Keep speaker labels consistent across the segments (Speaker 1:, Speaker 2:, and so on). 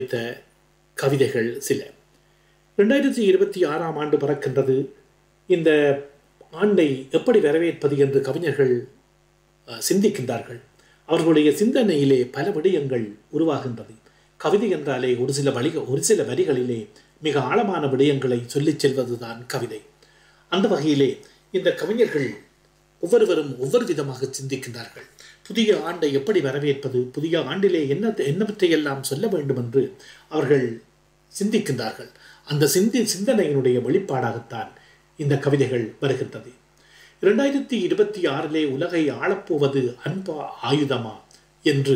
Speaker 1: வைத்த கவிதைகள் சில ரெண்டாயிரத்தி இருபத்தி ஆறாம் ஆண்டு பிறக்கின்றது இந்த ஆண்டை எப்படி வரவேற்பது என்று கவிஞர்கள் அஹ், சிந்திக்கின்றார்கள் அவர்களுடைய சிந்தனையிலே பல விடயங்கள் உருவாகின்றது கவிதை என்றாலே ஒரு சில வழி ஒரு சில வரிகளிலே மிக ஆழமான விடயங்களை சொல்லிச் செல்வதுதான் கவிதை அந்த வகையிலே இந்த கவிஞர்கள் ஒவ்வொருவரும் ஒவ்வொரு விதமாக சிந்திக்கின்றார்கள் புதிய ஆண்டை எப்படி வரவேற்பது புதிய ஆண்டிலே என்ன என்னவற்றையெல்லாம் சொல்ல வேண்டும் என்று அவர்கள் சிந்திக்கின்றார்கள் அந்த சிந்தி சிந்தனையினுடைய வெளிப்பாடாகத்தான் இந்த கவிதைகள் வருகின்றது இரண்டாயிரத்தி இருபத்தி ஆறிலே உலகை ஆளப்போவது அன்பா ஆயுதமா என்று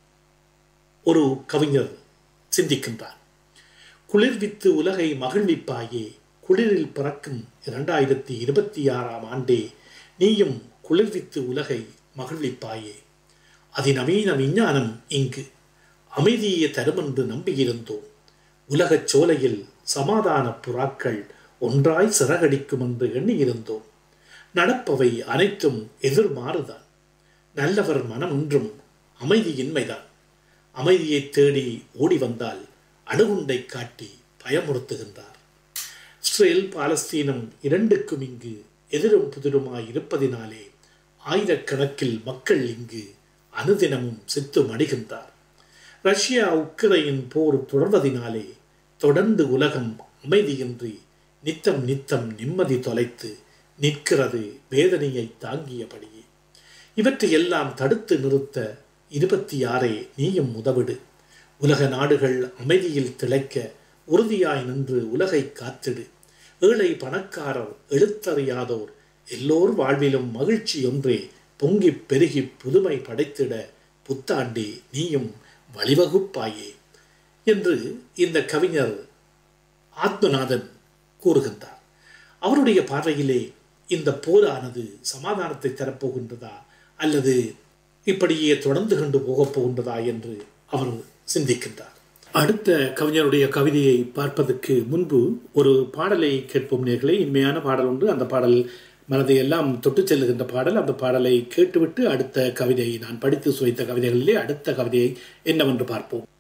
Speaker 1: ஒரு கவிஞர் சிந்திக்கின்றார் குளிர்வித்து உலகை மகிழ்விப்பாயே குளிரில் பிறக்கும் இரண்டாயிரத்தி இருபத்தி ஆறாம் ஆண்டே நீயும் குளிர்வித்து உலகை மகிழ்விப்பாயே அதிநவீன விஞ்ஞானம் இங்கு அமைதியை தருமென்று நம்பியிருந்தோம் உலகச் சோலையில் சமாதான புறாக்கள் ஒன்றாய் சிறகடிக்கும் என்று எண்ணியிருந்தோம் நடப்பவை அனைத்தும் எதிர்மாறுதான் நல்லவர் மனம் ஒன்றும் அமைதியின்மைதான் அமைதியை தேடி ஓடி வந்தால் அணுகுண்டை காட்டி பயமுறுத்துகின்றார் இஸ்ரேல் பாலஸ்தீனம் இரண்டுக்கும் இங்கு எதிரும் புதிருமாய் இருப்பதினாலே ஆயிரக்கணக்கில் மக்கள் இங்கு அனுதினமும் செத்து மடிகின்றார் ரஷ்யா உக்ரைன் போர் தொடர்வதினாலே தொடர்ந்து உலகம் அமைதியின்றி நித்தம் நித்தம் நிம்மதி தொலைத்து நிற்கிறது வேதனையை தாங்கியபடியே இவற்றையெல்லாம் தடுத்து நிறுத்த இருபத்தி ஆறே நீயும் உதவிடு உலக நாடுகள் அமைதியில் திளைக்க உறுதியாய் நின்று உலகை காத்திடு ஏழை பணக்காரர் எழுத்தறியாதோர் எல்லோர் வாழ்விலும் மகிழ்ச்சி ஒன்றே பொங்கிப் பெருகி புதுமை படைத்திட புத்தாண்டி நீயும் வழிவகுப்பாயே என்று இந்த கவிஞர் ஆத்மநாதன் கூறுகின்றார் அவருடைய பார்வையிலே இந்த போரானது சமாதானத்தை தரப்போகின்றதா அல்லது இப்படியே தொடர்ந்து கொண்டு போகப் போகின்றதா என்று அவர் சிந்திக்கின்றார் அடுத்த கவிஞருடைய கவிதையை பார்ப்பதற்கு முன்பு ஒரு பாடலை கேட்போம் நேர்களை இனிமையான பாடல் ஒன்று அந்த பாடல் மனதை எல்லாம் தொட்டு செல்லுகின்ற பாடல் அந்த பாடலை கேட்டுவிட்டு அடுத்த கவிதையை நான் படித்து சுவைத்த கவிதைகளிலே அடுத்த கவிதையை என்னவென்று பார்ப்போம்